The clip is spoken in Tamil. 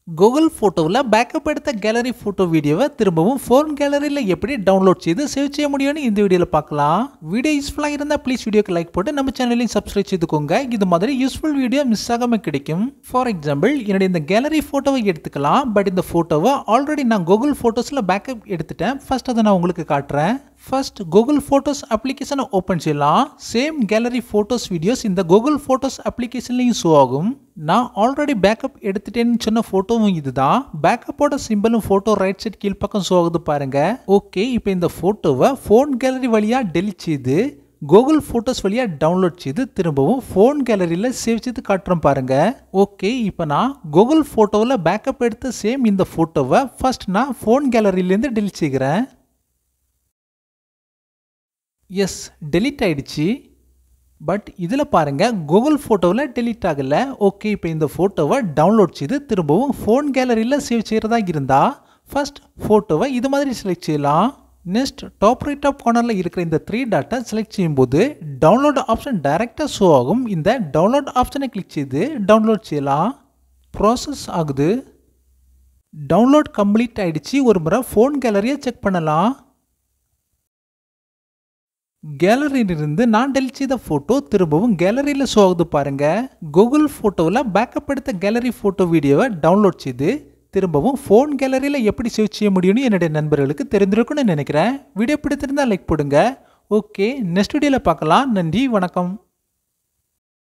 கூகுள் ஃபோட்டோவில் பேக்கப் எடுத்த கேலரி ஃபோட்டோ வீடியோவை திரும்பவும் ஃபோன் கேலரியில் எப்படி டவுன்லோட் செய்து சேவ் செய்ய முடியும்னு இந்த வீடியோவில் பார்க்கலாம் வீடியோ யூஸ்ஃபுல்லாக இருந்தால் ப்ளீஸ் வீடியோக்கு லைக் போட்டு நம்ம சேனலையும் சப்ஸ்கிரைப் செய்துக்கோங்க இது மாதிரி யூஸ்ஃபுல் வீடியோ மிஸ் ஆகாமல் கிடைக்கும் ஃபார் எக்ஸாம்பிள் என்னுடைய இந்த கேலரி ஃபோட்டோவை எடுத்துக்கலாம் பட் இந்த ஃபோட்டோவை ஆல்ரெடி நான் கூகுள் ஃபோட்டோஸில் பேக்கப் எடுத்துட்டேன் ஃபர்ஸ்ட் அதை நான் உங்களுக்கு காட்டுறேன் ஃபர்ஸ்ட் கூகுள் ஃபோட்டோஸ் அப்ளிகேஷனை ஓப்பன் செய்யலாம் சேம் கேலரி ஃபோட்டோஸ் வீடியோஸ் இந்த கூகுள் ஃபோட்டோஸ் அப்ளிகேஷன்லையும் ஷோ ஆகும் நான் ஆல்ரெடி பேக்கப் எடுத்துட்டேன்னு சொன்ன ஃபோட்டோவும் இதுதான் பேக்கப்போட சிம்பிளும் ஃபோட்டோ ரைட் சைட் கீழ்ப்பக்கம் ஷோ ஆகுது பாருங்க ஓகே இப்போ இந்த ஃபோட்டோவை ஃபோன் கேலரி வழியாக டெலிட் செய்து கூகுள் ஃபோட்டோஸ் வழியாக டவுன்லோட் செய்து திரும்பவும் ஃபோன் கேலரியில் சேவ் செய்து காட்டுறோம் பாருங்க ஓகே இப்போ நான் கூகுள் ஃபோட்டோவில் பேக்கப் எடுத்த சேம் இந்த ஃபோட்டோவை ஃபர்ஸ்ட் நான் ஃபோன் கேலரியிலேருந்து டெலிட் செய்கிறேன் எஸ் டெலிட் ஆயிடுச்சு பட் இதில் பாருங்கள் கூகுள் ஃபோட்டோவில் டெலிட் ஆகலை ஓகே இப்போ இந்த ஃபோட்டோவை டவுன்லோட் செய்து திரும்பவும் ஃபோன் கேலரியில் சேவ் செய்கிறதா இருந்தால் ஃபர்ஸ்ட் ஃபோட்டோவை இது மாதிரி செலக்ட் செய்யலாம் நெக்ஸ்ட் டாப் ரைட் ஆஃப் கார்னரில் இருக்கிற இந்த த்ரீ டாட்டை செலக்ட் செய்யும்போது டவுன்லோட் ஆப்ஷன் டைரெக்டாக ஷோ ஆகும் இந்த டவுன்லோட் ஆப்ஷனை கிளிக் செய்து டவுன்லோட் செய்யலாம் ப்ராசஸ் ஆகுது டவுன்லோட் கம்ப்ளீட் ஆயிடுச்சு ஒரு முறை ஃபோன் கேலரியை செக் பண்ணலாம் கேலரியிலிருந்து நான் டெலிட் செய்த ஃபோட்டோ திரும்பவும் கேலரியில் ஷோ ஆகுது பாருங்க கூகுள் ஃபோட்டோவில் பேக்கப் எடுத்த கேலரி ஃபோட்டோ வீடியோவை டவுன்லோட் செய்து திரும்பவும் ஃபோன் கேலரியில் எப்படி சேவ் செய்ய முடியும்னு என்னுடைய நண்பர்களுக்கு தெரிஞ்சிருக்கும்னு நினைக்கிறேன் வீடியோ பிடித்திருந்தால் லைக் போடுங்க ஓகே நெக்ஸ்ட் வீடியோவில் பார்க்கலாம் நன்றி வணக்கம்